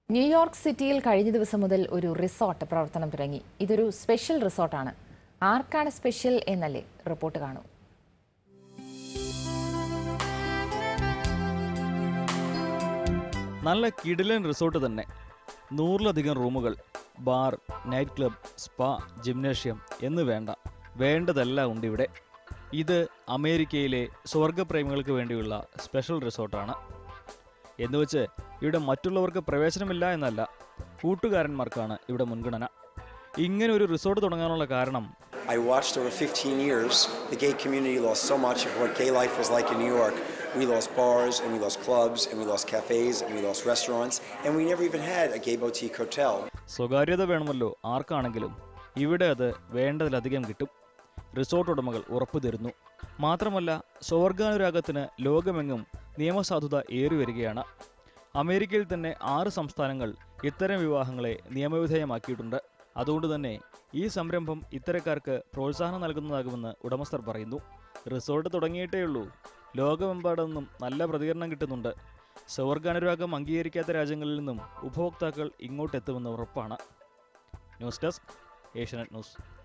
New York സിറ്റിയിൽ കഴിഞ്ഞ ദിവസം മുതൽ ഒരു റിസോർട്ട് പ്രവർത്തനം തുടങ്ങി ഇതൊരു സ്പെഷ്യൽ റിസോർട്ടാണ് ആർക്കാണ് സ്പെഷ്യൽ എന്നല്ലേ റിപ്പോർട്ട് കാണൂ നല്ല കിടിലൻ റിസോർട്ട് തന്നെ നൂറിലധികം റൂമുകൾ bar night club spa gymnasium എന്ന് വേണ്ട വേണ്ടതെല്ലാം ഉണ്ട് ഇവിടെ ഇത് അമേരിക്കയിലെ സ്വർഗപ്രേമികൾക്ക് വേണ്ടിയുള്ള സ്പെഷ്യൽ റിസോർട്ടാണ് എന്നുവെച്ച് ഇവിടെ മറ്റുള്ളവർക്ക് പ്രവേശനമില്ല എന്നല്ല കൂട്ടുകാരന്മാർക്കാണ് ഇവിടെ മുൻഗണന ഇങ്ങനെ ഒരു റിസോർട്ട് തുടങ്ങാനുള്ള കാരണം I watched over 15 years. The gay community lost so much of what gay life was like in New York. We lost bars, and we lost clubs, and we lost cafes, and we lost restaurants, and we never even had a gay boutique hotel. സ്വകാര്യത വേണമല്ലോ ആർക്കാണെങ്കിലും ഇവിടെ അത് വേണ്ടതിലധികം കിട്ടും resort ഉടമകൾ ഉറപ്പു തരുന്നു മാത്രമല്ല സ്വർഗാനുരാഗത്തിന് ലോകമെങ്ങും നിയമസാധുത ഏറിവരികയാണ് അമേരിക്കയിൽ തന്നെ ആറ് സംസ്ഥാനങ്ങൾ ഇത്തരം വിവാഹങ്ങളെ നിയമവിധേയമാക്കിയിട്ടുണ്ട് അതുകൊണ്ട് തന്നെ ഈ സംരംഭം ഇത്തരക്കാർക്ക് പ്രോത്സാഹനം നൽകുന്നതാകുമെന്ന് ഉടമസ്ഥർ പറയുന്നു റിസോർട്ട് തുടങ്ങിയിട്ടേയുള്ളൂ ലോകമെമ്പാടും നല്ല പ്രതികരണം കിട്ടുന്നുണ്ട് സ്വർഗാനുരാഗം അംഗീകരിക്കാത്ത രാജ്യങ്ങളിൽ നിന്നും ഉപഭോക്താക്കൾ ഇങ്ങോട്ടെത്തുമെന്ന് ഉറപ്പാണ് ന്യൂസ് ഡെസ്ക് ഏഷ്യനെറ്റ് ന്യൂസ്